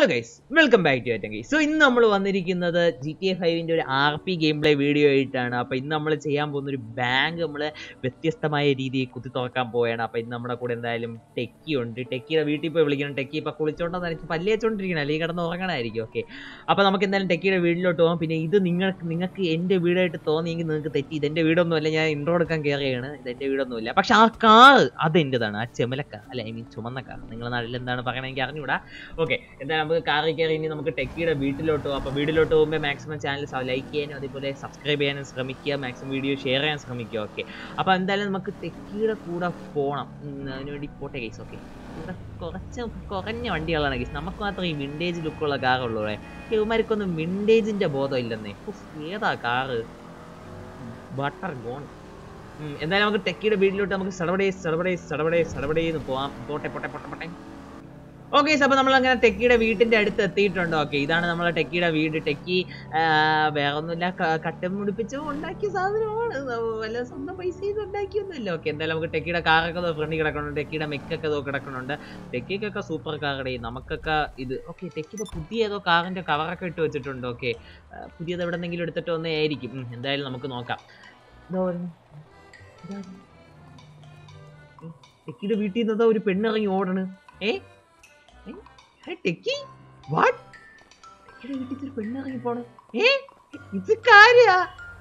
Hello guys welcome back to ഏറ്റം guys so ഇന്ന് നമ്മൾ വന്നിരിക്കുന്നത് ജി ടി എ ഫൈവിൻ്റെ ഒരു R P game play video ആയിട്ടാണ് അപ്പോൾ ഇന്ന് നമ്മൾ ചെയ്യാൻ പോകുന്ന ഒരു ബാങ്ക് നമ്മൾ വ്യത്യസ്തമായ രീതിയിൽ കുത്തി തുറക്കാൻ പോവുകയാണ് അപ്പോൾ ഇന്ന് നമ്മുടെ കൂടെ എന്തായാലും ടെക്കി ഉണ്ട് ടെക്കിയുടെ വീട്ടിൽ പോയി വിളിക്കണം ടെക്കി ഇപ്പോൾ കുളിച്ചോണ്ടെന്ന് എനിക്ക് പല്ല് വെച്ചോണ്ടിരിക്കണം അല്ലെങ്കിൽ കിടന്ന് ഉറങ്ങണമായിരിക്കും ഓക്കെ അപ്പോൾ നമുക്ക് എന്തായാലും ടെക്കിയുടെ വീട്ടിലോട്ട് പോകാം പിന്നെ ഇത് നിങ്ങൾക്ക് നിങ്ങൾക്ക് എൻ്റെ വീടായിട്ട് തോന്നിയെങ്കിൽ നിങ്ങൾക്ക് തെറ്റി ഇതെൻ്റെ വീടൊന്നുമല്ല ഞാൻ ഇൻട്രോ എടുക്കാൻ കയറിയാണ് ഇതെൻ്റെ വീടൊന്നുമില്ല പക്ഷെ ആ കാർ അതെൻ്റെതാണ് ആ ചെമലക്കാർ അല്ല ഐ മീൻ ചുമന്ന കാർ നിങ്ങളുടെ നാട്ടിൽ എന്താണ് പറയണമെങ്കിൽ അറിഞ്ഞൂടാ ഓക്കെ എന്തായാലും നമുക്ക് കാറിൽ കയറി ഇനി നമുക്ക് ടെക്കിയുടെ വീട്ടിലോട്ട് പോകാം അപ്പോൾ വീട്ടിലോട്ട് പോകുമ്പോൾ മാക്സിമം ചാനൽ ലൈക്ക് ചെയ്യാനും അതേപോലെ സബ്സ്ക്രൈബ് ചെയ്യാനും ശ്രമിക്കുക മാക്സിമം വീഡിയോ ഷെയർ ചെയ്യാൻ ശ്രമിക്കുക ഓക്കെ അപ്പോൾ എന്തായാലും നമുക്ക് ടെക്കിയുടെ കൂടെ പോകണം ഉം, അതിനുവേണ്ടി പോട്ടെ കേസ് ഓക്കെ ഇവിടെ കുറച്ച് കുറഞ്ഞ വണ്ടികളാണ് കേസ് നമുക്ക് മാത്രം ഈ വിൻറ്റേജ് ലുക്കുള്ള കാറുള്ളൂ ഇവന്മാർക്കൊന്നും വിൻറ്റേജിൻ്റെ ബോധം ഇല്ലെന്നേ ഉഫ്, ഏതാ കാറ് ബട്ടർ ഗോൺ ഉം, എന്തായാലും നമുക്ക് ടെക്കിയുടെ വീട്ടിലോട്ട് നമുക്ക് സടപടേ സടപടേ സടപടേ സടപടേ എന്ന് പോവാം പോട്ടെ പോട്ടെ പോട്ടെ പോട്ടെ ഓക്കെ അപ്പൊ നമ്മൾ അങ്ങനെ ടെക്കിയുടെ വീട്ടിന്റെ അടുത്ത് എത്തിയിട്ടുണ്ട് ഓക്കെ ഇതാണ് നമ്മളെ ടെക്കിയുടെ വീട് ടെക്കി ആ, വേറെ ഒന്നുമില്ല ക- കട്ടൻ മുടിപ്പിച്ച് ഉണ്ടാക്കിയ സാധനമാണ് ന- വല്ല സ്വന്തം പൈസ ചെയ്ത് ഉണ്ടാക്കിയൊന്നുമില്ല ഓക്കെ എന്തായാലും നമുക്ക് ടെക്കിയുടെ കാറൊക്കെ ഫ്രണ്ടി കിടക്കുന്നുണ്ട് ടെക്കിയുടെ മെക്കൊക്കെ ഇതോ കിടക്കുന്നുണ്ട് ടെക്കിക്കൊക്കെ സൂപ്പർ കാറടേ നമുക്കൊക്കെ ഇത് ഓക്കെ ടെക്കിയുടെ പുതിയ ഏതോ കാറിന്റെ കവറൊക്കെ ഇട്ട് വെച്ചിട്ടുണ്ട് ഓക്കെ പുതിയത് എവിടെ നിന്നെങ്കിലും എടുത്തിട്ട് വന്നേ ആയിരിക്കും ഉം, എന്തായാലും നമുക്ക് നോക്കാം ഇതോ വരുന്നു. ഇതാ വരുന്നു. ഏ, ടെക്കിയുടെ വീട്ടിൽ നിന്നതാ ഒരു പെണ്ണിറങ്ങി ഓടണ് ഏ ഏ? ഏ, ടെക്കി വാട്ട് ടെക്കിയുടെ വീട്ടിൽ നിന്ന് ഒരു പെണ്ണിറങ്ങി പോണ് ഏ ഇത് കാര്യാ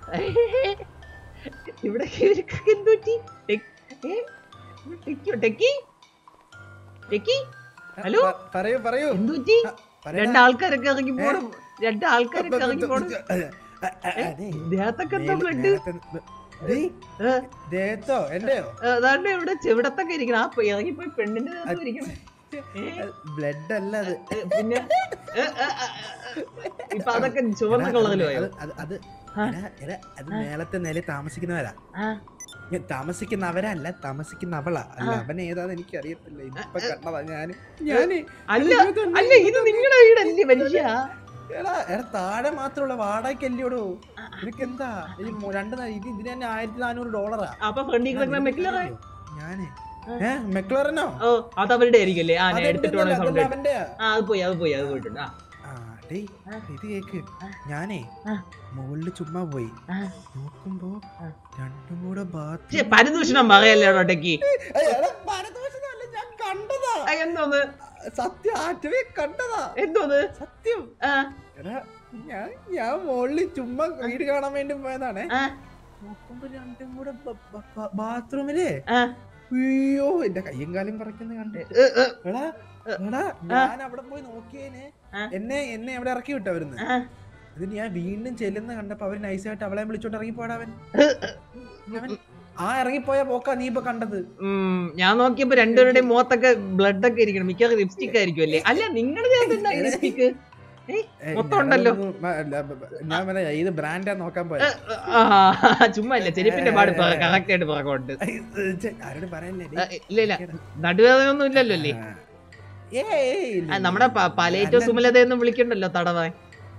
ഇവിടെ ഇവർക്കൊക്കെ എന്ത് പറ്റി ടെക്- ഏ? ടെക്കിയോ ടെക്കി ടെക്കി ഹലോ? പ- പറയൂ പറയൂ എന്ത് പറ്റി ആ, പറയടാ. രണ്ടാൾക്കാരൊക്കെ ഇറങ്ങി പോണം രണ്ടാൾക്കാരൊക്കെ ഇറങ്ങി പോണം അ- അ- അതെ. ദേഹത്തൊക്കെ എന്താ മേലെ- ബ്ലഡ് മേലത്തെ- ഡേയ്, ദേഹത്തോ എന്റെയോ അതാണ്ട് ഇവിടെ ചെവിടത്തൊക്കെ ഇരിക്കണം ആ പെ- ഇറങ്ങിപ്പോയി പെണ്ണിന്റെ ദേഹത്ത് ഇരിക്കണം ഏ? ബ്ലഡ് അല്ല അത് ഏ, പിന്നെ ഏ, ഏ, ഏ, ഏ, ഇപ്പൊ അതൊക്കെ ചുവന്ന എടാ, കളറിലോ അത് അത് അത് ആ. എടാ, എടാ, അത് മേളത്തെ നിലയിൽ താമസിക്കുന്നവരാ ഞാൻ താമസിക്കുന്നവരല്ല താമസിക്കുന്നവളാ അല്ല ആ. അവൻ ഏതാന്ന് എനിക്ക് അറിയത്തില്ല ഇപ്പൊ കണ്ടതാ ഞാന് ഞാന് അല്ല ഇതൊന്നും അല്ല ഇത് നിങ്ങളുടെ വീടല്ലേ മനുഷ്യ എടാ എടാ താഴെ മാത്രമുള്ള വാടകയ്ക്കല്ലോടോ നിനക്ക് എന്താ ഈ മു- രണ്ട് ന- ഇത് ഇതിന് തന്നെ ആയിരത്തി നാനൂറ് ഡോളറാ അപ്പൊ ഫ്രണ്ടിൽ കിടക്കുന്ന മെക്കിലറെ ഞാന് ഏ മെക്ലറനോ ഓ അത് അവരുടെ ആയിരിക്കല്ലേ ആ ഞാൻ അതെന്റെ എടുത്തിട്ട് ഒന്നുമല്ല, വേണം സൗണ്ട് അതല്ല അവന്റെയാ. ആ അത് പോയി അത് പോയി അത് പോയിട്ടുണ്ട് ആ ആ, ഡേയ്, ആ. ഇത് കേക്ക് ആ. ഞാനേ ആ. മുകളില് ചുമ്മാ പോയി ആ. നോക്കുമ്പോ ആ. രണ്ടും കൂടെ ഛെ, പരദൂഷണം പറയല്ലേ ടെക്കി ഞാൻ കണ്ടതാ ആ, എന്തോന്ന് സത്യം ആറ്റവേ കണ്ടതാ എന്തോന്ന് സത്യം ആ എടാ ഞാൻ ഞാൻ മുകളിൽ ചുമ്മാ വീട് കാണാൻ വേണ്ടി പോയതാണേ ആ നോക്കുമ്പോ രണ്ടും കൂടെ ബാത്റൂമില് ആ അയ്യോ എന്റെ കയ്യും കാലും പറയ്ക്കുന്ന കണ്ട് ഏ, ഏ, എടാ എടാ ഞാൻ അവിടെ പോയി നോക്കിയേനെ ആ. എന്നെ എന്നെ അവിടെ ഇറക്കി വിട്ടു അവരുന്ന് ആ. എന്നിട്ട് ഞാൻ വീണ്ടും ചെല്ലുന്ന കണ്ടപ്പോ അവര് നൈസായിട്ട് അവളെ വിളിച്ചോണ്ട് ഇറങ്ങിപ്പോടാ അവൻ അവൻ ആ ഇറങ്ങിപ്പോയ പോക്കാ നീ ഇപ്പൊ കണ്ടത് ഉം, ഞാൻ നോക്കിയപ്പോ രണ്ടുപേരുടെയും മുഖത്തൊക്കെ ബ്ലഡ് ഒക്കെ ഇരിക്കണം മിക്കവാറും ലിപ്സ്റ്റിക് ആയിരിക്കും അല്ലേ അല്ല നിങ്ങളുടെ ലിപ്സ്റ്റിക് ഏ, മൊത്തം ഉണ്ടല്ലോ. ഞാനതൊന്നും മ- അല്ല, ബ- ബ- ഞാൻ പറയാ ഏത് ബ്രാൻഡാ നോക്കാൻ പോയ ചുമ്മാ ഇല്ല ചെരുപ്പിന്റെ പാട് കറക്റ്റ് ആയിട്ട് പറക്കോണ്ട് ആരോട് പറയല്ലേ ആ, ഇല്ല ഇല്ല നടുവേദന ഒന്നും ഇല്ലല്ലോ അല്ലേ ആ, നമ്മുടെ പ- പലേറ്റോ സുമലതയൊന്നും വിളിക്കണ്ടല്ലോ തടവാൻ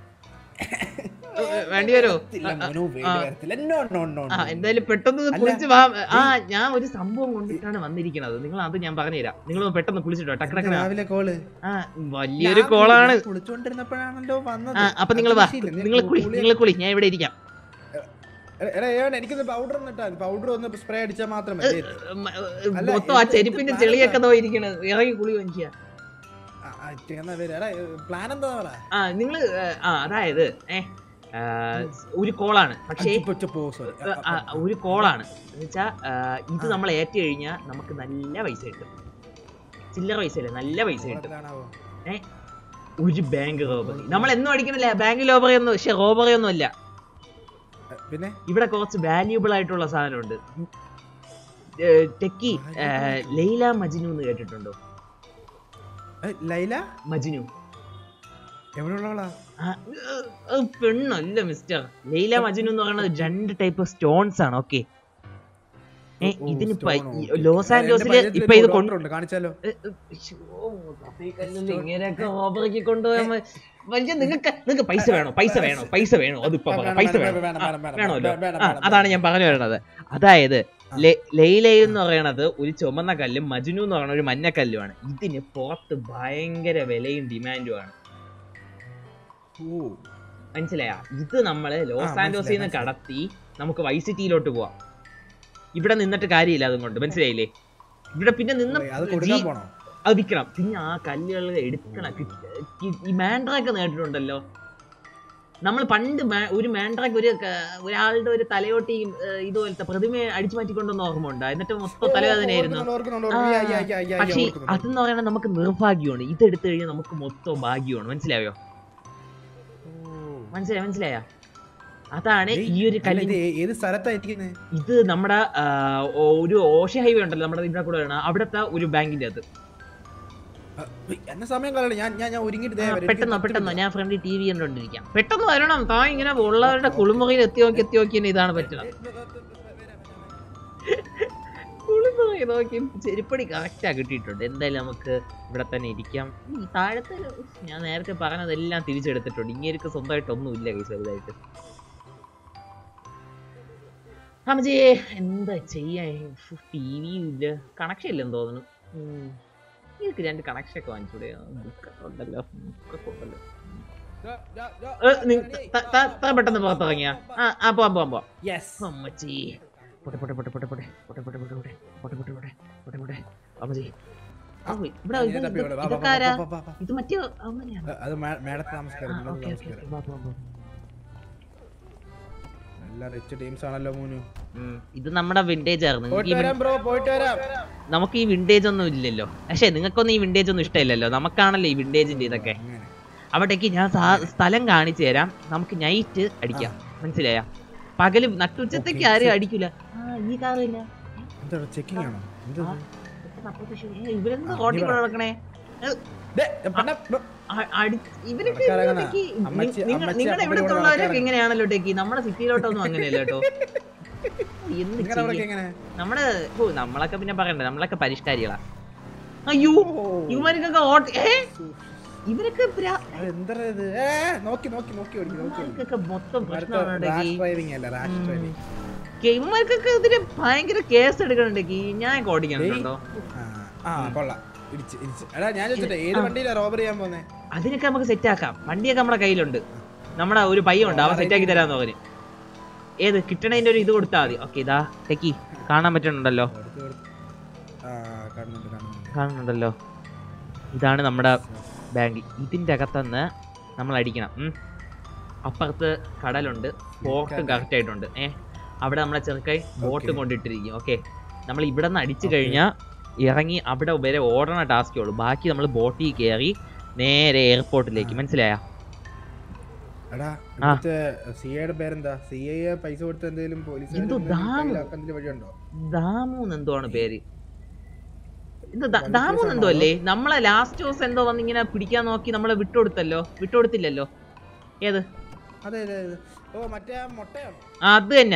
വേണ്ടി വരുമോ ആ എന്തായാലും പെട്ടെന്ന് അല്ല, കുളിച്ച് വാ ആ ഞാൻ ഒരു സംഭവം കൊണ്ടിട്ടാണ് വന്നിരിക്കുന്നത് നിങ്ങൾ അത് ഞാൻ പറഞ്ഞുതരാം നിങ്ങൾ പെട്ടെന്ന് കുളിച്ചിട്ടോ ടക്കടക്കണ രാവിലെ കോള് ആ വലിയൊരു കോളാണ് കുളിച്ചോണ്ടിരുന്നപ്പോഴാണല്ലോ വന്നത് ആ അപ്പൊ നിങ്ങൾ വാ അത് ശീലം. നിങ്ങൾ കുളി കുളി- നിങ്ങൾ കുളി ഞാൻ ഇവിടെ ഇരിക്കാം എടാ, എടാ, ഏവൻ, എനിക്കൊന്ന് പൗഡർ ഒന്നിട്ടാ പൗഡർ ഒന്ന് സ്പ്രേ അടിച്ചാൽ മാത്രം മതി ഉം, അല്ല, മൊത്തം ആ എന്ത് ചെരുപ്പിന്റെ plan ചെളിയൊക്കെ ദോ ഇരിക്കണത് ഇറങ്ങി കുളി മനുഷ്യ പ്ലാൻ എന്താ പറ ആ നിങ്ങൾ ആ അതായത് ഏ ആ, ഒരു കോളാണ് പക്ഷേ ആ, ഒരു കോളാണ് എന്നുവെച്ചാ ആ, ഇത് നമ്മൾ ഏറ്റി കഴിഞ്ഞാൽ നമുക്ക് നല്ല പൈസ കിട്ടും ചില്ലറ പൈസ അല്ലേ നല്ല പൈസ കിട്ടും ഒരു ബാങ്ക് റോബറി നമ്മൾ എന്നും അടിക്കണില്ല ബാങ്ക് റോബറി ഒന്നും പക്ഷെ റോബറി ഒന്നും അല്ല പിന്നെ ഇവിടെ കുറച്ച് വാല്യൂബിൾ ആയിട്ടുള്ള സാധനമുണ്ട് ഏ, ടെക്കി ഏ, ലൈല മജ്നു എന്ന് കേട്ടിട്ടുണ്ടോ ഏ, ലൈല മജ്നു എവിടെയുള്ളവളാ ആ, ഏ, ഏ, പെണ്ണല്ല മിസ്റ്റർ ലൈല മജ്നു എന്ന് പറയുന്നത് രണ്ട് ടൈപ്പ് സ്റ്റോൺസ് ആണ് ഓക്കെ ഏ, ഓ, ഇതിന് stone, പ- okay. ലോസ് എന്റെ ആൻഡോസില് പരിചയത്തിൽ ഇപ്പൊ ഒരു ഇത് doctor കൊണ്ട് ഉണ്ട്, കാണിച്ചാലോ ഇങ്ങനെയൊക്കെ റോബറിക്ക് കൊണ്ടുപോയാൽ വലിയ നിങ്ങൾക്ക് നിങ്ങൾക്ക് പൈസ വേണോ പൈസ വേണോ പൈസ വേണോ അതിപ്പോ പറ വേണം, പൈസ വേണം, വേണോ വേണം, ആ, വേണം, വേണം, വേണമല്ലോ വേണം, ആ, വേണം, അതാണ് ഞാൻ പറഞ്ഞു വരുന്നത് അതായത് ആ. ലൈല എന്ന് പറയണത് ഒരു ചുമന്ന കല്ലും മജ്നു എന്ന് പറയുന്ന ഒരു മഞ്ഞക്കല്ലുമാണ് ഇതിന് പുറത്ത് ഭയങ്കര വിലയും ഡിമാൻഡും ആണ് ഓ മനസ്സിലായ ഇത് നമ്മള് ലോസ് മനസ്സിലായി, ആൻഡോസിൽ നിന്ന് മനസ്സിലായി. കടത്തി നമുക്ക് വൈസിറ്റിയിലോട്ട് പോവാം ഇവിടെ നിന്നിട്ട് കാര്യമില്ല അതുകൊണ്ട് മനസ്സിലായില്ലേ ഇവിടെ പിന്നെ നിന്ന് അത് കൊടുക്കാൻ ജി- പോണോ അത് വിൽക്കണം പിന്നെ ആ കല്ലുകൾ എടുക്കണം കിട്ട- കി- ഈ മാൻഡ്രാക്ക് നേട്ടിട്ടുണ്ടല്ലോ നമ്മൾ പണ്ട് മാ- ഒരു മാൻഡ്രാക്ക് ഒരു ക- ഒരാളുടെ ഒരു തലയോട്ടി ഏർ, ഇതുപോലത്തെ പ്രതിമ അടിച്ചു മാറ്റിക്കൊണ്ടെന്ന് ഓർമ്മ ഉണ്ട് എന്നിട്ട് മൊത്തം തലവേദനയായിരുന്നു ഓർക്കുന്നുണ്ട്, ഓർക്കുന്നുണ്ട്, ഓർക്കുന്നുണ്ട്. ആ, യാ, യാ, യാ, യാ, യാ, പക്ഷേ ഓർക്കുന്നുണ്ട്. അതെന്ന് പറയുന്നത് നമുക്ക് നിർഭാഗ്യമാണ് ഇതെടുത്തു കഴിഞ്ഞാൽ നമുക്ക് മൊത്തം ഭാഗ്യമാണ് മനസ്സിലായോ ഓ. മനസ്സിലായോ മനസ്സിലായ അതാണ് ഏയ്, ഈ ഒരു അല്ല, കല്ലിന് ഇത് ഏ- ഏത് സ്ഥലത്താ ഇരിക്കുന്നത് ഇത് നമ്മുടെ ആ, ഒരു ഓഷ ഹൈവേ ഉണ്ടല്ലോ നമ്മുടെ ഇവിടെ കൂടെ വേണം അവിടുത്തെ ഒരു ബാങ്കിന്റെ അത് എന്നെ സമയം കളയണ്ട ഞാൻ ഞാൻ ഞാൻ ഒരുങ്ങിട്ട് ദേ ആ, വരാം. എനിക്ക് പെട്ടെന്ന് പത്ത് പെട്ടെന്ന് മിനിറ്റ്. ഞാൻ ഫ്രണ്ടിൽ ടി വി കണ്ടോണ്ടിരിക്കാം പെട്ടെന്ന് വരണം താ ഇങ്ങനെ ഉള്ളവരുടെ കുളിമുറിയിൽ എത്തി നോക്കി എത്തി നോക്കി തന്നെ ഇതാണ് പറ്റുന്നത് ഏ, വ- വ- വ- വരാം, വരാം, കുളിമുറി നോക്കി ചെരുപ്പടി കറക്റ്റാ കിട്ടിയിട്ടുണ്ട് എന്തായാലും നമുക്ക് ഇവിടെ തന്നെ ഇരിക്കാം ഈ താഴത്തെ ഒരു- ഞാൻ നേരത്തെ പറഞ്ഞതെല്ലാം തിരിച്ചെടുത്തിട്ടുണ്ട് ഇങ്ങേർക്ക് സ്വന്തമായിട്ട് ഒന്നുമില്ല കൈ ചെറുതായിട്ട് അമ്മജി എന്താ ചെയ്യാ ടി വിയും ഇല്ല കണക്ഷൻ ഇല്ലെന്ന് തോന്നുന്നു ഉം. എനിക്ക് രണ്ട് കണക്ഷൻ ഒക്കെ വാങ്ങിച്ചൂടെ ബുക്കൊക്കെ ഉണ്ടല്ലോ ബുക്കൊക്കെ ഉണ്ടല്ലോ ദാ, ദാ, ദാ, ഏ, ദാ, നി- ready? ത- ത- ത പെട്ടെന്ന് പുറത്തിറങ്ങിയ ആ ആ പോവാം പോവാം പോവാം Yes. അമ്മച്ചി പൊട്ടെ പൊട്ടെ പൊട്ടെ പൊട്ടെ പൊട്ടെ പൊട്ടെ പൊട്ടെ പൊട്ടെ പൊട്ടെ പൊട്ടെ പൊട്ടെ പൊട്ടെ പൊട്ടെ പൊട്ടെ അമ്മച്ചി ആ, പോയി. ഇവിടെ ഞാൻ ഇത് തപ്പി ഇത് ഇവിടെ. വാ, വാ, ഇതൊക്കെ വാ, ആരാ വാ, വാ, വാ. ഇത് മറ്റേ അമ്മനെയാണ് അ- അത് മേ- മേഡത്തെ നമസ്കാരം മേഡത്തെ ഓക്കെ ഓക്കെ നമസ്കാരം വാ വാ വാ നല്ല റിച്ച് ടീംസ് ആണല്ലോ മൂന്നു ഉം, ഇത് നമ്മുടെ വിന്റേജ് ആയിരുന്നു നിങ്ങൾക്ക് പോയിട്ട് ഈ വരാം ബ്രോ പോയിട്ട് വരാം നമുക്ക് ഈ വിന്റേജ് ഒന്നും ഇല്ലല്ലോ പക്ഷേ നിങ്ങൾക്കൊന്നും ഈ വിന്റേജ് ഒന്നും ഇഷ്ടമില്ലല്ലോ നമുക്കാണല്ലോ ഈ വിന്റേജിന്റെ ഇതൊക്കെ അങ്ങനെ അവിടേക്ക് ഞാൻ സാ- സ്ഥലം കാണിച്ചു തരാം നമുക്ക് നൈറ്റ് അടിക്കാം മനസ്സിലായ പകല് നട്ടുച്ചത്തേക്ക് Okay, ആരും ശരി. അടിക്കൂല ആ ഈ കാറില്ല എന്താ ചെക്കിംഗ് ആണോ എന്താ ഇത്? ഇവരെന്ത് ആ, റോട്ടിൽ ഇനി കൂടെ പറ. നടക്കണേ ദേ, പെണ്ണ, ബ- അ- അടി- ഇവരൊക്കെ നടക്കാറാകണ. ഇവിടേക്ക് അമ്മച്ചി- നിങ്ങ- അമ്മച്ചി നിങ്ങളുടെ അപ്പൂപ്പൻ്റെ ഇവിടുത്തെ കൂടെ ഉള്ളവരൊക്കെ നടക്കാറാണ്. ഇങ്ങനെയാണല്ലോ ടേക്ക് നമ്മുടെ സിറ്റിയിലോട്ടൊന്നും അങ്ങനെയല്ല കേട്ടോ എന്ത് നിങ്ങളുടെ അവിടെയൊക്കെ ചെയ്യും? എങ്ങനെ നമ്മുടെ ഓ നമ്മളൊക്കെ പിന്നെ പറയണ്ടേ നമ്മളൊക്കെ പരിഷ്കാരികളാ അയ്യോ ഓ. ഇവന്മാർക്കൊക്കെ ഓട്ട ഏ ഇവരൊക്കെ പ്രാ- അതെന്താ ഇത് ഏ നോക്കി നോക്കി നോക്കി ഓടിക്കും നോക്കി ഓടിക്കും ഇവന്മാർക്കൊക്കെ മൊത്തം പ്രശ്നമാണ് റാഷ് ടേക്ക് ഡ്രൈവിംഗ് അല്ല റാഷ് ഉം. ഡ്രൈവിംഗ് ഇവന്മാർക്കൊക്കെ ഇതിന് ഭയങ്കര കേസ് എടുക്കണുണ്ടെങ്കിൽ ഞാൻ ഓടിക്കണുണ്ടോ ആ കൊള്ളാം ഇടിച്ച് ഇടിച്ച് എടാ ഞാൻ ചോദിച്ചിട്ടെ ഏത് വണ്ടിയിലാ റോബർ ചെയ്യാൻ പോന്നെ അതിനൊക്കെ നമുക്ക് സെറ്റ് ആക്കാം വണ്ടിയൊക്കെ നമ്മുടെ കയ്യിലുണ്ട് നമ്മുടെ ഒരു പയ്യുണ്ട് അവൻ സെറ്റ് ആക്കി തരാന്ന് പറഞ്ഞു ഏത് കിട്ടണതിന്റെ ഒരു ഇത് കൊടുത്താൽ മതി ഓക്കെ ഇതാ ടെക്കി കാണാൻ പറ്റുന്നുണ്ടല്ലോ കൊടുത്ത് കൊടുത്ത്. ആ കാണുന്നുണ്ട് കാണുന്നുണ്ട് കാണുന്നുണ്ടല്ലോ ഇതാണ് നമ്മുടെ ബാങ്ക് ഇതിന്റെ അകത്തുനിന്ന് നമ്മൾ അടിക്കണം ഉം. അപ്പുറത്ത് കടലുണ്ട് പോർട്ടും കറക്റ്റ് ആയിട്ടുണ്ട് ഏ അവിടെ നമ്മളെ ചെറുക്കായി ബോട്ട് Okay. കൊണ്ടിട്ടിരിക്കും ഓക്കെ നമ്മൾ ഇവിടെ നിന്ന് അടിച്ചു Okay. കഴിഞ്ഞാൽ ഇറങ്ങി അവിടെ വരെ ഓടണ ടാസ്കേ ഉള്ളൂ ബാക്കി നമ്മൾ ബോട്ടിൽ കയറി നേരെ എയർപോർട്ടിലേക്ക് ആ. മനസ്സിലായ എടാ ഇവിടുത്തെ സി ഐയുടെ പേരെന്താ സി ഐ പൈസ കൊടുത്ത് എന്തെങ്കിലും പോലീസ് എന്തോ ദാമു. വഴിയുണ്ടോ ദാമു എന്തോആണ് പേര് ഇത് ദ- വണ്ടി ദാമു കേസാണോ എന്തോ അല്ലേ നമ്മളെ ലാസ്റ്റ് ദിവസം എന്തോ വന്ന് ഇങ്ങനെ പിടിക്കാൻ നോക്കി നമ്മളെ വിട്ടുകൊടുത്തല്ലോ വിട്ടുകൊടുത്തില്ലല്ലോ ഏത് അതെ അതെ അതെ ഓ മറ്റേ ആ മുട്ടയാണോ ആ, അത് തന്നെ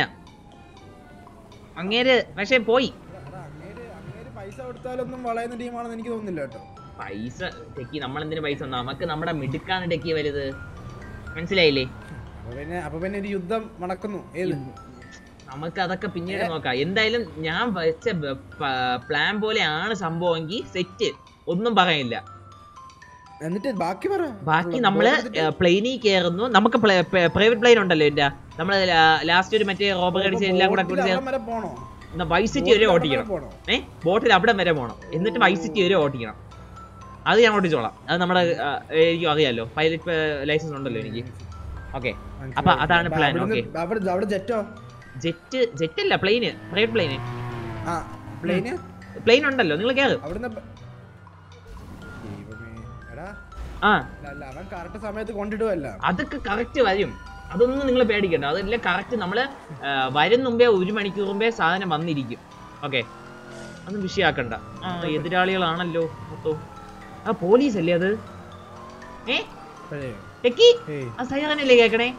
അങ്ങേര് പക്ഷെ പോയി എടാ, എടാ, അങ്ങേര് അങ്ങേര് പൈസ കൊടുത്താലൊന്നും വളയുന്ന ടീമാണെന്ന് എനിക്ക് തോന്നുന്നില്ല കേട്ടോ പൈസ ടെക്കി നമ്മൾ എന്തിനു പൈസ തന്നാ? നമുക്ക് നമ്മുടെ മിടുക്കാണ് ടെക്കി വലുത് മനസ്സിലായില്ലേ അപ്പൊ പിന്നെ അപ്പൊ പിന്നെ ഒരു യുദ്ധം നടക്കുന്നു ഏത് നമുക്ക് അതൊക്കെ പിന്നീട് നോക്കാം എന്തായാലും ഞാൻ വെച്ച പ്ലാൻ പോലെയാണ് സംഭവമെങ്കിൽ സെറ്റ് ഒന്നും പറയാനില്ല എന്നിട്ട് ബാക്കി പറ ബാക്കി ഉള്ള നമ്മള് board എടുത്തിട്ട് പ്ലെയിനിൽ കയറുന്നു നമുക്ക് പ്രൈവറ്റ് പ്ലെയിൻ ഉണ്ടല്ലോ എന്റെ നമ്മള് ലാസ്റ്റ് ഒരു മറ്റേ റോബർ അപ്പൊ അടിച്ച് എല്ലാം കൂടെ boat ൽ കുടിച്ച് അവിടം വരെ പോണോ വൈ സിറ്റി വരെ Boat ൽ അവിടം ഓട്ടിക്കണം വരെ പോണോ ഏ ബോട്ടിൽ അവിടെ വരെ പോകണം എന്നിട്ട് വൈ സിറ്റി വരെ ഓട്ടിക്കണം അത് ഞാൻ ഓട്ടിച്ചോളാം അത് നമ്മുടെ ആ, എനിക്ക് അറിയാലോ പൈലറ്റ് ലൈസൻസ് ഉണ്ടല്ലോ എനിക്ക് ഓക്കെ അപ്പൊ അതാണ് plan, അവിടുന്ന് okay. അവിടെ അവിടെ ജെറ്റോ ജെറ്റ് ജെറ്റ് അല്ല പ്ലെയിന് പ്രൈവറ്റ് പ്ലെയിന് ആ പ്ലെയിന് പ്ലെയിൻ ഉണ്ടല്ലോ നിങ്ങൾ കയറ് അവിടുന്ന് ബ- ദൈവമേ. എടാ ആ അല്ല, അല്ല അവൻ കറക്റ്റ് സമയത്ത് കൊണ്ടിടുവല്ല അതൊക്കെ കറക്റ്റ് വരും അതൊന്നും നിങ്ങൾ പേടിക്കണ്ട അതെല്ലാം കറക്റ്റ് നമ്മള് ആ, വരും മുമ്പേ ഒരു മണിക്കൂർ മുമ്പേ സാധനം വന്നിരിക്കും ഓക്കെ അതൊന്നും വിഷയാക്കണ്ട ആ എതിരാളികളാണല്ലോ മൊത്തം ആ പോലീസ് അല്ലേ അത് ഏ ടെക്കി ഏയ് ആ സൈറനല്ലേ കേക്കണേ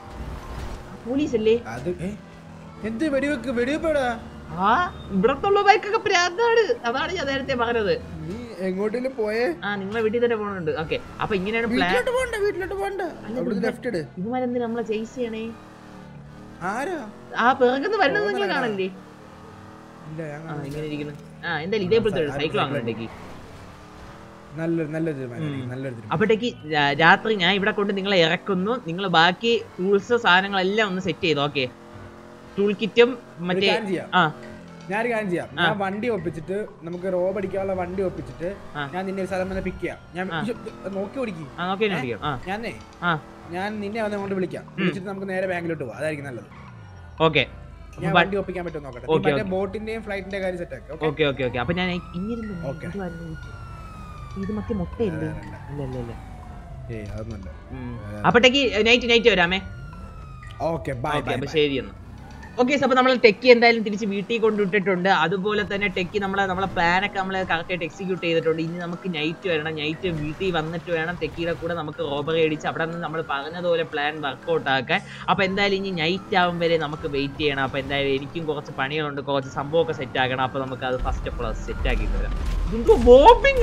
പോലീസ് അല്ലേ അത് ഏ എന്ത് വെടിവെക്ക് വെടിവെപ്പടാ ആ ഇവിടത്തുള്ള ബൈക്കൊക്കെ പ്രാന്താണ് അതാണ് ഞാൻ നേരത്തെ പറഞ്ഞത് നീ എങ്ങോട്ടേലും പോയേ ആ നിങ്ങളെ വീട്ടിൽ തന്നെ പോകണുണ്ട് ഓക്കെ അപ്പൊ ഇങ്ങനെയാണ് പ്ലാൻ വീട്ടിലോട്ട് പോണ്ട വീട്ടിലോട്ട് പോണ്ട അവിടുന്ന് ലെഫ്റ്റ് ഇട് ഇതുമാരെന്തിനാ നമ്മളെ ചേസ് ചെയ്യണേ ആരാ ആ പിറകുന്ന് വരുന്നത് നിങ്ങൾ പോകുന്നതാ. കാണല്ലേ ഇല്ല ഞാൻ ആ കാണുന്നില്ല. ഇങ്ങനെ ഇരിക്കുന്നു ആ എന്തായാലും ഇതേപോലത്തെ ഒരു സൈക്കിൾ വാങ്ങുന്നുണ്ടെങ്കിൽ നല്ലൊരു നല്ലൊരു തീരുമാനം ഉം. നല്ലൊരു തീരുമാനം അപ്പോഴത്തേക്ക് രാ- രാത്രി ഞാൻ ഇവിടെ കൊണ്ട് നിങ്ങളെ ഇറക്കുന്നു നിങ്ങൾ ബാക്കി ടൂൾസ് സാധനങ്ങളെല്ലാം ഒന്ന് സെറ്റ് ചെയ്തു ഓക്കെ ടൂൾ കിറ്റും ഒരു മറ്റേ കാര്യം ചെയ്യാം ആ ഞാനൊരു കാര്യം ചെയ്യാം ആ. ഞാൻ വണ്ടി ഒപ്പിച്ചിട്ട് നമുക്ക് റോബ് അടിക്കാനുള്ള വണ്ടി ഒപ്പിച്ചിട്ട് ആ. ഞാൻ നിന്നെ ഒരു സ്ഥലം വന്ന് പിക്ക് ചെയ്യാം ഞാൻ ആ. ഇയ്യോ, നോക്കി ഓടിക്കും ആ നോക്കി തന്നെ അടിക്കാം ആ ഞാനേ ആ ഞാൻ നിന്നെ വന്ന് കൊണ്ട് വിളിക്കാം വിളിച്ചിട്ട് നമുക്ക് നേരെ ബാങ്കിലോട്ട് പോവാം അതായിരിക്കും നല്ലത് ഓക്കെ ഞാൻ വണ്ടി ഒപ്പിക്കാൻ പറ്റും നോക്കട്ടെ നീ ഓക്കേ, മറ്റേ ബോട്ടിന്റെയും ഫ്ലൈറ്റിന്റെ കാര്യം സെറ്റ് ആക്കി ഓക്കെ ഓക്കെ ഓക്കെ ഓക്കെ അപ്പൊ ഞാൻ ഇങ്ങിരുന്നു ഓക്കേ. ഇത് മറ്റേ മുട്ടയില്ലേ അല്ല അല്ല അല്ല ഏയ് അതൊന്നുമല്ല ഉം. അപ്പോഴത്തേക്ക് നൈറ്റ് നൈറ്റ് വരാമേ ഓക്കെ ബൈ ഓക്കെ ബൈ അപ്പൊ ശരി എന്നാ ഓക്കെ അപ്പൊ നമ്മൾ ടെക്കി എന്തായാലും തിരിച്ച് വീട്ടിൽ കൊണ്ടുവിട്ടിട്ടുണ്ട് അതുപോലെ തന്നെ ടെക്കി നമ്മളെ നമ്മളെ പ്ലാനൊക്കെ നമ്മൾ കറക്റ്റ് ആയിട്ട് എക്സിക്യൂട്ട് ചെയ്തിട്ടുണ്ട് ഇനി നമുക്ക് നൈറ്റ് വരണം നൈറ്റ് വീട്ടിൽ വന്നിട്ട് വേണം ടെക്കിയുടെ കൂടെ നമുക്ക് റോബറി അടിച്ച് അവിടെ നിന്ന് നമ്മൾ പറഞ്ഞതുപോലെ പ്ലാൻ വർക്കൗട്ട് ആക്കാൻ അപ്പൊ എന്തായാലും ഇനി നൈറ്റ് ആവും വരെ നമുക്ക് വെയിറ്റ് ചെയ്യണം അപ്പൊ എന്തായാലും എനിക്കും കുറച്ച് പണികളുണ്ട് കുറച്ച് സംഭവമൊക്കെ സെറ്റ് ആക്കണം അപ്പൊ നമുക്ക് അത് ഫസ്റ്റ് ഓഫ് ഓൾ സെറ്റ് ആക്കിയിട്ട് വരാം നിങ്ങൾക്ക് ബോംബിംഗ്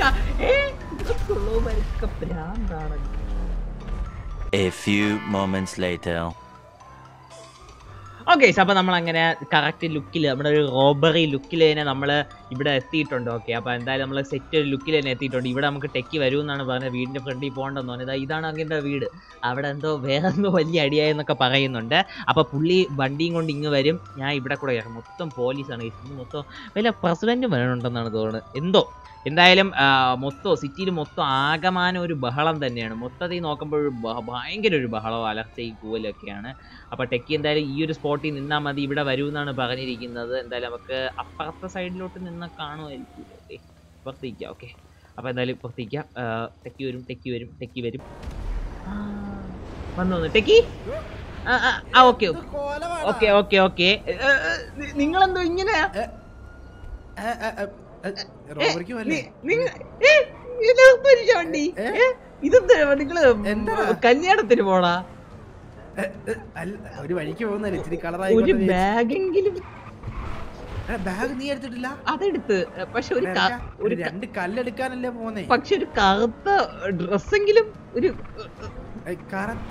ഭ്രാന്താണ് A few moments later. Okay അപ്പൊ നമ്മൾ അങ്ങനെ കറക്റ്റ് ലുക്കിൽ നമ്മുടെ ഒരു റോബറി ലുക്കിൽ തന്നെ നമ്മൾ ഇവിടെ എത്തിയിട്ടുണ്ട് ഓക്കെ അപ്പൊ എന്തായാലും നമ്മൾ സെറ്റ് ഒരു ലുക്കിൽ തന്നെ എത്തിയിട്ടുണ്ട് ഇവിടെ നമുക്ക് ടെക്കി വരും എന്നാണ് പറഞ്ഞത് വീടിന്റെ ഫ്രണ്ടിൽ പോകണ്ടെന്ന് പറഞ്ഞത് ഇതാണ് അങ്ങനത്തെ വീട് അവിടെ എന്തോ വേറെ എന്തോ വലിയ അടിയായെന്നൊക്കെ പറയുന്നുണ്ട് അപ്പൊ പുള്ളി വണ്ടിയും കൊണ്ട് ഇങ്ങ് വരും ഞാൻ ഇവിടെ കൂടെ ഇറങ്ങും മൊത്തം പോലീസാണ് ഇത് മൊത്തം വല്ല പ്രസിഡന്റും വരണുണ്ടെന്നാണ് തോന്നുന്നത് എന്തോ എന്തായാലും ആ, മൊത്തം സിറ്റിയിൽ മൊത്തം ആകമാനം ഒരു ബഹളം തന്നെയാണ് മൊത്തത്തിൽ നോക്കുമ്പോൾ ഒരു ബഹ- ഭയങ്കര ഒരു ബഹളവും അലർച്ചയും കൂവലൊക്കെയാണ് അപ്പൊ ടെക്കി എന്തായാലും ഈ ഒരു സ്പോട്ടിൽ നിന്നാൽ മതി ഇവിടെ വരൂ എന്നാണ് പറഞ്ഞിരിക്കുന്നത് എന്തായാലും നമുക്ക് അപ്പുറത്തെ സൈഡിലോട്ട് നിന്ന് കാണുമായിരിക്കും ഓക്കെ പുറത്തേക്കാം ഓക്കെ അപ്പൊ എന്തായാലും പുറത്തേക്കാം ടെക്കി വരും ടെക്കി വരും ടെക്കി വരും ആ, വന്നു വന്നു ടെക്കി ആ, ആ, ആ ഓക്കെ ഓക്കെ ഓക്കെ ഓക്കെ നിങ്ങളെന്തോ ഇങ്ങനെ റോബറിക്ക് വല്ലേ നി- നിങ്ങ- ഏ, ഇതിനകത്ത് പരിചയ വണ്ടി ഏ? ഏ, ഇതെന്താ നിങ്ങള് എന്താ? കല്യാണത്തിന് പോടാ അല്ല ഒരു വഴിക്ക് പോകുന്നല്ലേ ഇച്ചിരി കളറായി ഒരു ബാഗെങ്കിലും ബാഗ് നീ എടുത്തിട്ടില്ല അതെടുത്ത് പക്ഷെ ഒരു ക- ഒരു ഒരു ക- രണ്ട് കല്ലെടുക്കാനല്ലേ പോന്നേ പക്ഷെ ഒരു കറുത്ത ഡ്രസ്സെങ്കിലും ഒരു കറക്റ്റ്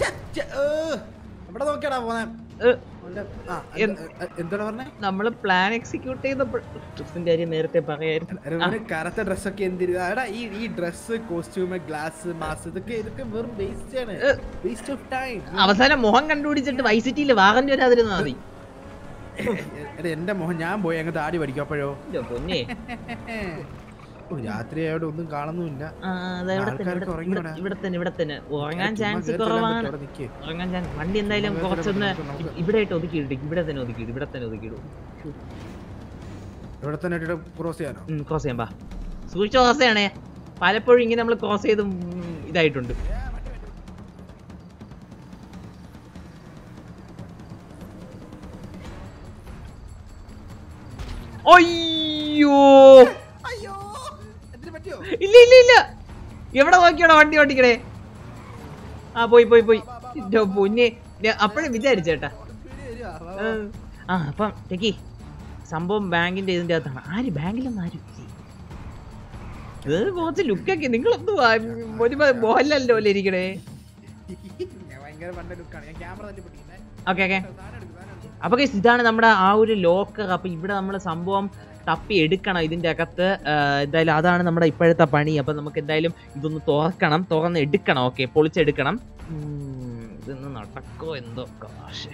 ഇവിടെ നോക്കിയാടാ പോന്നെ ഏ, അവന്റെ- ആ, എന്ത്- എന്ത്- എ- എന്താണ് പറഞ്ഞേ നമ്മള് പ്ലാൻ എക്സിക്യൂട്ട് ചെയ്തപ്പോൾ ഡ്രസ്സിന്റെ കാര്യം നേരത്തെ പറയായിരുന്നു അവന് കറുത്ത ഡ്രസ്സൊക്കെ എന്തിരുന്നു എടാ ഈ ഈ ഡ്രസ് കോസ്റ്റ്യൂം ഗ്ലാസ് മാസ് ഇതൊക്കെ ഇതൊക്കെ വെറും വേസ്റ്റ് ആണ് ഏ. വേസ്റ്റ് ഓഫ് ടൈം അവസാനം മുഖം കണ്ടുപിടിച്ചിട്ട് വൈസിറ്റിയിൽ വാറന്റ് വരാതിരുന്നാ മതി എടാ എന്റെ മോഹൻ ഞാൻ പോയി അങ്ങ് താടി പഠിക്കും അപ്പോഴോ ഇന്റെ പൊന്നേ ഓ, രാത്രിയായോണ്ട് ഒന്നും കാണുന്നുമില്ല ആ, ദാ ഇവിടെ തന്നെ, ആൾക്കാരൊക്കെ ഇവിടെ- ഉറങ്ങിയോടാ? ഇവിടെ തന്നെ ഇവിടെ തന്നെ ഉറങ്ങാൻ ചുമ്മാ ചാൻസ് കേറി ചെല്ലാൻ കുറവാണ് പറ്റുമോ? അവിടെ നിക്ക്. ഉറങ്ങാൻ ചാൻസ് വണ്ടി എന്തായാലും നമുക്ക് കുറച്ചൊന്ന് നമുക്ക് നമുക്ക് ഇവിടെ ആയിട്ട് ഒതുക്കിയിടും ഇവിടെ തന്നെ ഒതുക്കിയിടും ഇവിടെ തന്നെ ഒതുക്കിയിടും ഇവിടെ തന്നെ ഇട്ടിട്ട് ക്രോസ് ചെയ്യാനോ ക്രോസ് ചെയ്യാൻ പാ സൂക്ഷിച്ച ക്രോസ് ചെയ്യണേ പലപ്പോഴും ഇങ്ങനെ നമ്മൾ ക്രോസ് ചെയ്ത് ഉം, ഇതായിട്ടുണ്ട് അയ്യോ അയ്യോ എന്തിനു പറ്റിയോ ഇല്ല ഇല്ല ഇല്ല എവിടെ നോക്കിയോടാ വണ്ടി ഓട്ടിക്കണേ ആ പോയി പോയി പോയി ഇന്റെ പൊന്നെ അപ്പോഴും വിചാരിച്ചേട്ടാ ഏ, ആ അപ്പം ടെക്കി സംഭവം ബാങ്കിന്റെ ഇതിന്റെ അകത്താണ് ആര് ബാങ്കിലൊന്നും ആരും ഇല്ലേ? ഇത് കുറച്ച് ലുക്കൊക്കെ നിങ്ങളൊന്നും ഒരു മോഹൻലാലിന്റെ പോലെ ഇരിക്കണേ ഞാൻ ഭയങ്കര പണ്ട ലുക്കാണ് ഞാൻ ക്യാമറ തല്ലി പൊട്ടിക്കുന്നേ ഓക്കെ ഓക്കെ സാധനം എടുക്ക്, സാധനം എടുക്ക്. അപ്പൊ guys, ഇതാണ് നമ്മുടെ ആ ഒരു ലോക്കർ അപ്പൊ ഇവിടെ നമ്മൾ സംഭവം തപ്പി എടുക്കണം ഇതിന്റെ അകത്ത് ആ, എന്തായാലും അതാണ് നമ്മുടെ ഇപ്പോഴത്തെ പണി അപ്പൊ നമുക്ക് എന്തായാലും ഇതൊന്ന് തുറക്കണം തുറന്ന് എടുക്കണം ഓക്കെ പൊളിച്ചെടുക്കണം ഉം, ഇതൊന്ന് നടക്കോ എന്തോ കാശ്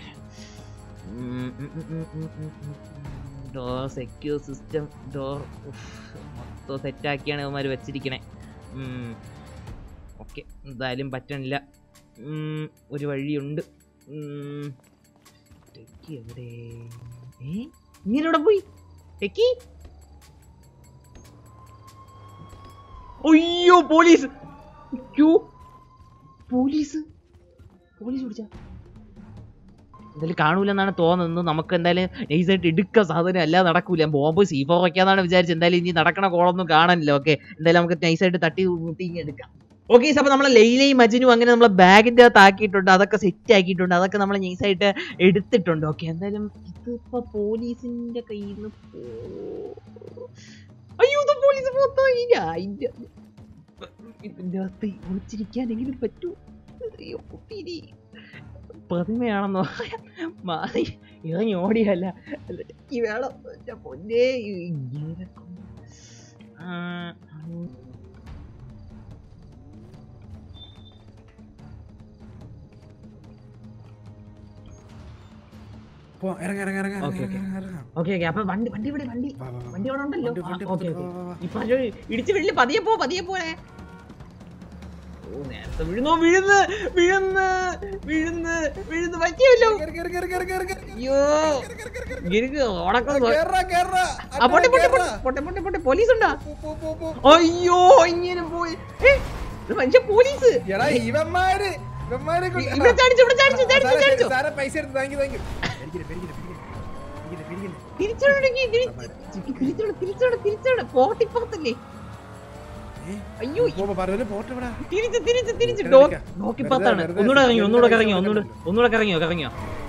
ഡോർ സെക്യൂർ സിസ്റ്റം ഡോർ മൊത്തം സെറ്റാക്കിയാണ് ഇവന്മാർ വെച്ചിരിക്കണേ ഓക്കെ എന്തായാലും പറ്റണില്ല ഉം, ഒരു വഴിയുണ്ട് ഉം, ടെക്കി എവിടെ ഏ ഇങ്ങനെ എവിടെ പോയി ടെക്കി അയ്യോ പോലീസ് അയ്യോ പോലീസ് പോലീസ് പിടിച്ച എന്തായാലും കാണൂലെന്നാണ് തോന്നുന്നത് നമുക്ക് എന്തായാലും നൈസായിട്ട് എടുക്കുക സാധനം എല്ലാം നടക്കൂല ബോംബ് സീഫോ വയ്ക്കാന്നാണ് വിചാരിച്ചത് എന്തായാലും ഇനി നടക്കണ കോളൊന്നും കാണാനില്ല ഓക്കെ എന്തായാലും നമുക്ക് നൈസായിട്ട് തട്ടി മുട്ടി ഇങ്ങ് എടുക്കാം ഓക്കെ അപ്പൊ നമ്മളെ ലൈലയും മജിനും അങ്ങനെ നമ്മളെ ബാഗിന്റെ അകത്ത് ആക്കിയിട്ടുണ്ട് അതൊക്കെ സെറ്റ് ആക്കിയിട്ടുണ്ട് അതൊക്കെ നമ്മൾ നൈസായിട്ട് എടുത്തിട്ടുണ്ട് ഓക്കെ എന്തായാലും ഇതിപ്പോ പോലീസിന്റെ കയ്യിൽ നിന്ന് അയ്യോ ഇത് പോലീസ് മൊത്തം ഇല്ല ഇതിന്റെ ഇതിന്റെ അകത്ത് ഒളിച്ചിരിക്കാനെങ്കിലും പറ്റൂ അയ്യോ കുട്ടിരി പ്രതിമയാണെന്ന് പറയാം മാറി ഇറങ്ങി ഓടിയല്ല അല്ല, ഈ വേണം എന്റെ പൊന്നേ ഈ ഇങ്ങനെ കൊണ്ട്. ആ, ഉം. പോ ഇറങ്ങ ഇറങ്ങ ഇറങ്ങ ഓക്കേ, ഓക്കേ. ഇറങ്ങ, ഇറങ്ങ. ഓക്കെ ഓക്കെ അപ്പൊ വണ്ടി വണ്ടി ഇവിടെ വണ്ടി വാ, വാ, വാ. വണ്ടി അവിടെ ഉണ്ടല്ലോ വണ്ടി, വണ്ടി, ഓക്കെ വാ, വാ, വാ. ഇപ്പൊ അത് ഇടിച്ച് വീട്ടില് പതിയെ പോ പതിയെ പോലെ ഓ നേരത്തെ വീഴുന്നോ വീഴുന്ന് വീഴുന്ന് വീഴുന്ന് വീഴുന്ന് പറ്റിയല്ലോ കേറ്, കേറ്, കേറ്, കേറ്, കേറ്, കേറ്. അയ്യോ ഗിരിക്ക് ഓടക്കം കേറാ, കേറാ. ആ പൊട്ടെ പൊട്ടെ കേറാ. പൊട്ടെ പൊട്ടെ പൊട്ടെ പോലീസ് ഉണ്ടാ പോ, പോ, പോ, പോ. അയ്യോ ഇങ്ങനെ പോയി ഏ, ഇത് മനുഷ്യ പോലീസ് എടാ ഇവന്മാര് ഇവന്മാരെ കൊണ്ട്- ഇവിടെ ചാടിച്ചു ഇവിടെ ചാടിച്ചു ആ, ചാടിച്ചു സാറേ, ചാടിച്ചു സാറേ പൈസ എടുത്ത് താങ്ക് യു താങ്ക് യു പേടിക്കില്ല പേടിക്കില്ല പേടിക്കില്ല പേടിക്കില്ല തിരിച്ചോടങ്ങി തിരിച്ചോട് തിരിച്ചോട് തിരിച്ചോട് പോട്ടിപ്പുറത്തല്ലേ ഏ? അയ്യോ പോ, പോ, പറഞ്ഞോലെ പോട്ടെ ഇവിടെ തിരിച്ച് തിരിച്ച് തിരിച്ച് വെറുതെ ഡോ- ഇരിക്കാം. ഡോക്കിപ്പുറത്താണ് വെറുതെ- ഒന്നുകൂടെ ഇറങ്ങി വെറുതെ ഒന്നുകൂടെ പൈസ ഇറങ്ങിയോ ഒന്നുകൂടെ കൊടുക്കണ്ടല്ലോ. ഒന്നുകൂടെ ഇറങ്ങിയോ ഇറങ്ങിയോ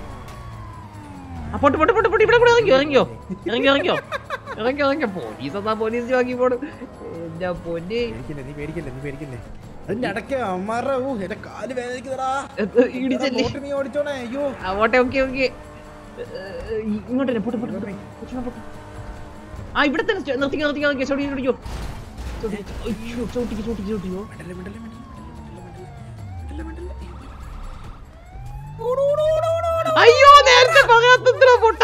ആ പൊട്ട് പൊട്ട് പൊട്ട് പൊട്ട് ഇവിടെ കൂടെ ഇറങ്ങിയോ ഇറങ്ങിയോ ഇറങ്ങിയോ ഇറങ്ങിയോ ഇറങ്ങിയോ ഇറങ്ങിയോ പോലീസ് എന്നാ പോലീസ് വാങ്ങി പോടും എന്റെ പൊന്നെ പേടിക്കില്ലേ നീ പേടിക്കില്ലേ നീ പേടിക്കില്ലേ അതിന്റെ അടക്ക അമ്മാരുടെ ഊ എന്റെ കാല് വേദനിക്കുന്നടാ ഇത് ഇടിച്ചല്ലേ ബോട്ട് നീ ഓടിച്ചോണേ അയ്യോ ആ ഓട്ടെ ഓക്കെ ഓക്കെ ഇങ്ങോട്ട് തന്നെ പൊട്ട് പൊട്ട് പൊട്ട് പൊട്ട് പൊട്ട്. ആ ഇവിടെ തന്നെ ചെ- നിർത്തിക്കോ നിർത്തിക്കോ നിർത്തിക്കോ ചോടി ചോടിക്കോ അയ്യോ ചോട്ടിക്ക് ചോട്ടിക്ക് ചോട്ടിക്കോ മിണ്ടല്ലേ മിണ്ടല്ലേ മിണ്ടല്ലേ മിണ്ടല്ലേ മിണ്ടല്ലേ അയ്യോ നേരത്തെ പറയാത്തത്ര പൊട്ട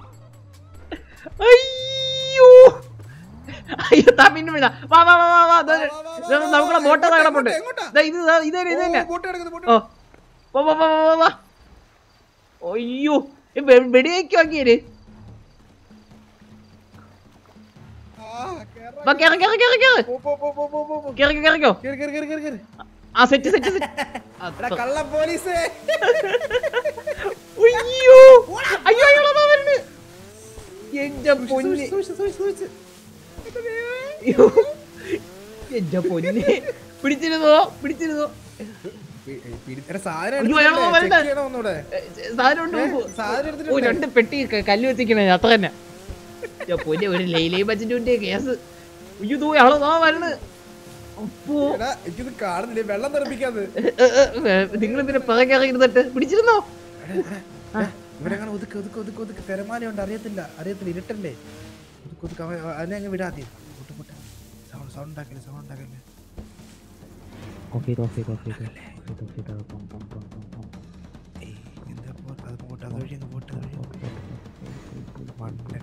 അയ്യോ അയ്യോ താ പിന്നെ വീണ വാ വാ വാ വാ വാ ദേ, ദേ, നമുക്കുള്ള ബോട്ട് അതാ കിടപ്പുണ്ട് എങ്ങോട്ടാ? ദേ, ഇത് ദാ, ഇത് തന്നെ ഇത് തന്നെ ബോട്ട് കിടക്കുന്നു ബോട്ട് ഓ വാ വാ വാ വാ വാ വാ അയ്യോ ഈ വെ- വെടിവെക്ക് വാങ്ങിയേര് ആ, കേറാ. വാ കേറി കേറി കേറി കേറി പോ, പോ, പോ, പോ, പോ, പോ, പോ. കേറി കേറിക്കോ കേറ്, കേറ്, കേറ്, കേറ്, കേറ്. ആ സെറ്റ് സെറ്റ് സെറ്റ് എടാ, കള്ള പോലീസ് അയ്യോ അയ്യോ അയ്യോ വരുന്നു എന്റെ പൊന്ന് അയ്യോ. എന്റെ പൊന്നെ പിടിച്ചിരുന്നോ പിടിച്ചിരുന്നോ സാധനം അയ്യോ, അയാള് എടുത്തിട്ടുണ്ടേ. വരണ്ട. check ചെയ്യണം ഒന്നൂടെ. ഏ, സാധനം ഉണ്ട് ഏ, നോക്കൂ. സാധനം ഓ എടുത്തിട്ടുണ്ട്. രണ്ട് പെട്ടി ക- കല്ല് വെച്ചിക്കണേ അത്ര തന്നെ എന്റെ പൊന്നെ ഒരു ലൈലൈ ബജറ്റിന്റെ കേസ് അയ്യോ തൂ ആളോ ആ വരണ് അപ്പോ എടാ, എനിക്കിത് കാണുന്നില്ല വെള്ളം തെറിപ്പിക്കാത് നിങ്ങൾ ഇതിനെ പിറകെ ഇറങ്ങിരുന്നിട്ട് പിടിച്ചിരുന്നോ ഇവരങ്ങനെ ഒതുക്ക് ഒതുക്ക് ഒതുക്ക് ഒതുക്ക് തിരമാലയുണ്ട് അറിയത്തില്ല അറിയത്തില്ല ഇരുട്ടല്ലേ ഒതുക്ക് ഒതുക്ക് അവൻ അതിനെ അങ്ങ് വിടാതെ പൊട്ട് പൊട്ട് സൗണ്ട് സൗണ്ട് ഉണ്ടാക്കല്ലേ സൗണ്ട് ഉണ്ടാക്കല്ലേ ഓക്കെ ഓക്കെ ഓക്കെ ഏയ്, എന്താ പോ- അത് പോട്ടെ അതുവഴി അങ്ങ് പോട്ടെ അതുവഴി അങ്ങ് മണ്ടൻ.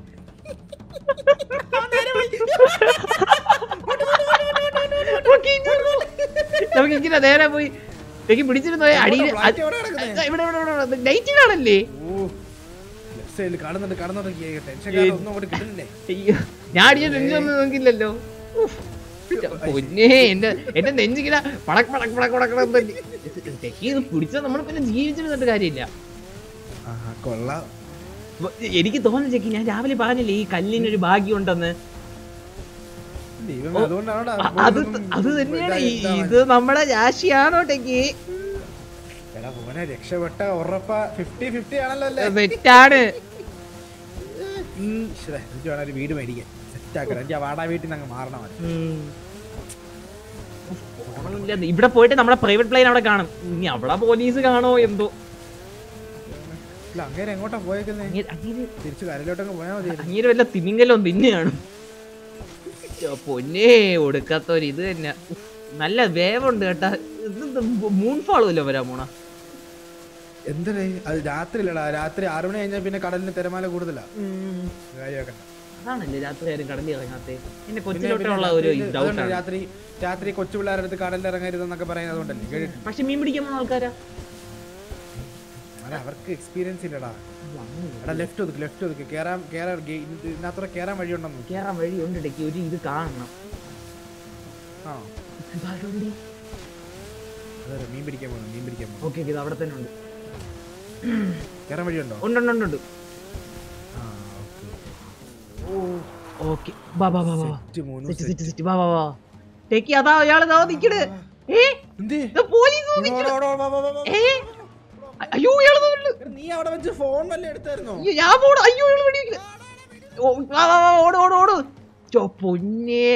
നമുക്ക് ഇങ്ങനെ നേരെ പോയി എനിക്ക് പിടിച്ചിരുന്നോ അടിയിൽ ഫ്ലൈറ്റ് എവിടെ കിടക്കുന്നെ? ഇവിടെ ഇവിടെ ഇവിടെ നൈറ്റിലാണല്ലേ ഓ ലെഫ്റ്റ് സൈഡിൽ കാണുന്നുണ്ട് കാണുന്നുണ്ട് ടെൻഷൻ കാരണം ഒന്നും അങ്ങോട്ട് കിട്ടുന്നില്ലേ അയ്യോ ഞാൻ അടിച്ച നെഞ്ചൊന്നും നോക്കില്ലല്ലോ ഉഫ്. പൊന്നേ എന്റെ എന്റെ നെഞ്ചിങ്ങനെ പടക്ക് പടക്ക് പടക്ക് പടക്കണം തന്നെ തെക്കി ഇത് പിടിച്ചാൽ നമ്മൾ പിന്നെ ജീവിച്ചിരുന്നിട്ട് കാര്യമില്ല ആഹാ കൊള്ളാം വ- എനിക്ക് തോന്നുന്നു ചെക്കി ഞാൻ രാവിലെ പറഞ്ഞില്ലേ ഈ കല്ലിനൊരു ഭാഗ്യം ഉണ്ടെന്ന് ദൈവമേ, അതുകൊണ്ടാണോടാ അ- അത് പോലീസൊന്നും അത് തന്നെയാണ് ഈ- ഇതാ- ഇത് നമ്മുടെ രാശിയാണോ ടെക്കി എടാ മോനെ രക്ഷപ്പെട്ട ഉറപ്പ ഫിഫ്റ്റി ഫിഫ്റ്റി ആണല്ലോ അല്ലേ തെറ്റാണ് ഈശ്വരാ, എനിക്ക് വേണം ഒരു വീട് മേടിക്കാൻ സെറ്റ് ആക്കണം എനിക്ക് ആ വാടാ വീട്ടിൽ നിന്ന് അങ്ങ് മാറണം അവൻ. ഉം. പോണമില്ല. ഇവിടെ പോയിട്ട് നമ്മുടെ പ്രൈവറ്റ് പ്ലെയിൻ അവിടെ കാണും ഇനി അവിടെ പോലീസ് കാണോ എന്തോ ഇല്ല അങ്ങനെ എങ്ങോട്ടാ പോയേക്കുന്നേ അങ്ങേര് അങ്ങേര് തിരിച്ച് കരയിലോട്ടങ്ങ് പോയാൽ മതി അങ്ങേര് വല്ല തിമിങ്കലോ തിന്നെയാണ് പൊന്നേ ഒടുക്കാത്തൊരു ഇത് തന്നെ ഉഫ്, നല്ല വേവുണ്ട് കേട്ടാ മൂൺ ഫാളും ഇല്ല വരാൻ പോണ എന്തരേ അത് രാത്രിയിലടാ രാത്രി ആറു മണി കഴിഞ്ഞാൽ പിന്നെ കടലിന് തിരമാല കൂടുതലാ കാര്യമാക്കണ്ട അതാണല്ലേ രാത്രി ആരും കടലിൽ ഇറങ്ങാത്തെ എന്നെ പിന്നെ- കൊച്ചിലോട്ടുള്ള പിന്നെ ഒരു രാത്രിയില് ഡൗട്ട് അതുകൊണ്ട് ആണ് രാത്രി രാത്രി കൊച്ചു പിള്ളേരുടെ അടുത്ത് കടലിൽ ഇറങ്ങരുതെന്നൊക്കെ പറയുന്നത് അതുകൊണ്ടല്ലേ കേട്ടിട്ട് പക്ഷെ മീൻ പിടിക്കാൻ പോകുന്ന ആൾക്കാരാ അല്ല അവർക്ക് എക്സ്പീരിയൻസ് ഇല്ലടാ എടാ ലെഫ്റ്റ് ഒതുക്ക് ലെഫ്റ്റ് ഒതുക്ക് കേറാൻ കേറാൻ ഗേ- ഇതിനകത്തൂടെ കേറാൻ വഴിയുണ്ടെന്ന് കേറാൻ വഴി ഉണ്ട് ഇടയ്ക്ക് ഒരു ഇത് കാണണം ആ ഇതാരുണ്ട്? അതെ മീൻ പിടിക്കാൻ പോകണം മീൻ പിടിക്കാൻ പോകണം ഓക്കെ ഇത് അവിടെ തന്നെ ഉണ്ട് കേറാൻ വഴിയുണ്ടോ ഉണ്ട് ഉണ്ട് ഉണ്ട് ഉണ്ട് ആ ഓക്കെ ഓക്കെ വാ വാ വാ വാ വാ. സെറ്റ് മൂന്ന് സെറ്റ് സെറ്റ് സെറ്റ് വാ വാ വാ ടെക്കി അതാ അയാൾ ഇതാ നിക്കണ് ഏ എന്ത് ഇത് പോലീസ് ഓടോ, നിക്കണ്. ഓടോ, വാ, വാ, വാ, വാ. ഏ അയ്യോ ഇയാള് തോന്നുന്നു എടാ, നീ അവിടെ വെച്ച് ഫോൺ വല്ല എടുത്തായിരുന്നോ അയ്യോ ഞാൻ പോണു അയ്യോ ഇയാള് വെടിവെക്കണ്. ഓ വാ വാ വാ ഓട് ഓട് ഓട് ചോ പൊന്നേ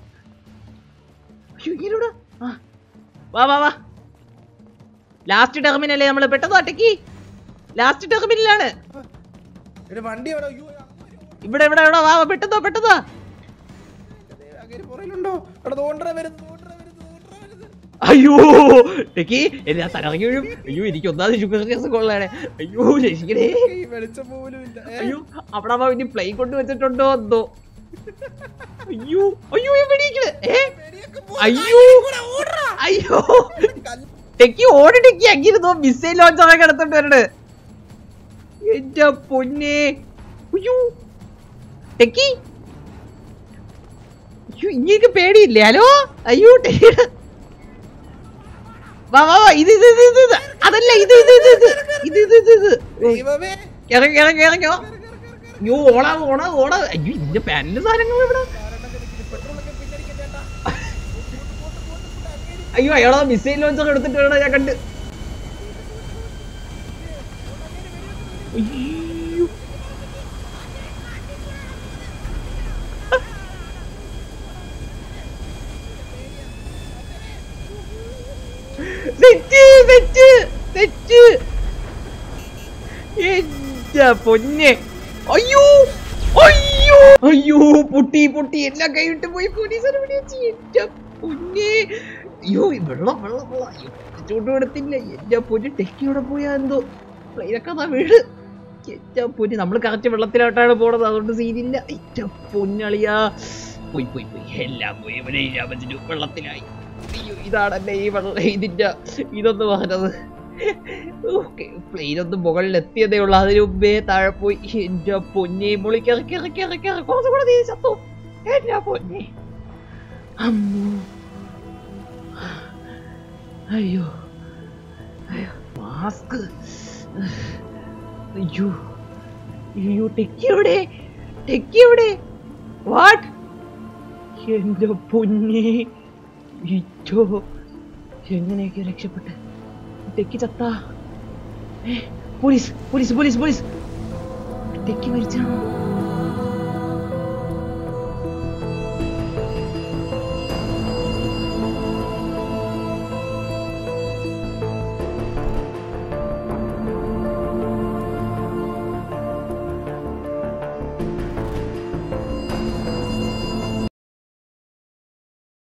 അയ്യോ ഇങ്ങനെടാ ആ വാ വാ വാ ലാസ്റ്റ് ടെർമിനല്ലേ നമ്മൾ പെട്ടെന്ന് ഒറ്റക്കി ലാസ്റ്റ് ടെർമിനലാണ് എടാ വണ്ടി അവിടെ അയ്യോ ഇവിടെ ഇവിടെ ഇവിടെ വാ വാ, പെട്ടെന്നോ പെട്ടെന്നോ അങ്ങനെ പുറയിലുണ്ടോ എടാ തോണ്ടറ വരുന്നു തോണ്ടറ വരുന്നു തോണ്ടറ വരുന്നു അയ്യോ ടെക്കി എല്ലാ തലറങ്ങി വീഴും അയ്യോ എനിക്ക് ഒന്നാമത് ഷുഗർ ഗ്യാസ് കൊള്ളാണ് അയ്യോ രക്ഷിക്കണേ ഈ വെളിച്ചം പോലും ഇല്ല ഏ, അയ്യോ അവിടെ അവ ഇനി പ്ലെയിൻ കൊണ്ട് വെച്ചിട്ടുണ്ടോ എന്തോ അയ്യോ അയ്യോ എവിടെയിരിക്കണ് ഏ വെടിയൊക്കെ പോ. അയ്യോ അയ്യോ കല്ല് ടെക്കി ഓടി ടെക്കി അങ്ങിരുന്നോ മിസൈൽ ലോഞ്ചറൊക്കെ എടുത്തോണ്ട് വരണ് എന്റെ പൊന്നെ അയ്യോ ടെക്കി അയ്യോ ഇങ്ങേക്ക് പേടിയില്ലേ ഹലോ അയ്യോ ടെക്കി വാ വാ വാ ഇത് ഇത് ഇത് ഇത് ഇത് അതല്ല ഇത് ഇത് ഇത് ഇത് ഇത് ഇത് ഇത് ഇത് ദൈവമേ ഇറങ്ങി ഇറങ്ങി ഇറങ്ങിയോ അയ്യോ ഓടാ ഓടാ ഓടാ അയ്യോ ഇതിന്റെ പാനലിന്റെ സാധനങ്ങൾ ഇവിടെ പെട്രോളൊക്കെ പിന്നടിക്കണ്ടേട്ടാ അയ്യോ അയാളെ മിസൈൽ ലോഞ്ചർ എടുത്തിട്ട് വേണം ഞാൻ കണ്ട് അയ്യോ. തെറ്റ് തെറ്റ് തെറ്റ് എന്റെ പൊന്നെ അയ്യോ അയ്യോ അയ്യോ പൊട്ടി പൊട്ടി എല്ലാം കൈവിട്ട് പോയി പോലീസിനെ വിളിച്ചു എന്റെ പൊന്നെ അയ്യോ ഈ വെള്ളം വെള്ളം വെള്ളം അയ്യോ ചൂട് കൊടുത്തില്ല എന്റെ പൊന്ന് ടെക്കിയുടെ പോയാ എന്തോ പ്ലെയിനൊക്കെ അതാ വീട് എന്റെ പൊന്ന് നമ്മൾ കറക്റ്റ് വെള്ളത്തിലോട്ടാണ് പോണത് അതുകൊണ്ട് സീനില്ല എന്റെ പൊന്നളിയാ പോയി പോയി പോയി എല്ലാം പോയി ഇവിടെ രാമചനു വെള്ളത്തിലായി അയ്യോ ഇതാണല്ലേ ഈ വെള്ളം ഇതിന്റെ ഇതൊന്ന് പറഞ്ഞത് ഓക്കെ പ്ലെയിൻ ഒന്ന് മുകളിൽ എത്തിയതേ ഉള്ളൂ അതിന് മുമ്പേ താഴെ പോയി എന്റെ പൊന്നെ മുളിക്ക് ഇറക്കി ഇറക്കി ഇറക്കി ഇറക്കി കുറച്ചും കൂടെ നീ ചത്തു എന്റെ പൊന്നെ അമ്മോ അയ്യോ അയ്യോ മാസ്ക് അയ്യോ അയ്യോ ടെക്കി എവിടെ ടെക്കി എവിടെ വാട്ട് എന്റെ പൊന്നെ ഇറ്റോ എങ്ങനെയൊക്കെ രക്ഷപ്പെട്ട് ടെക്കി ചത്ത ഏ, police police police police techie മരിച്ചാണോ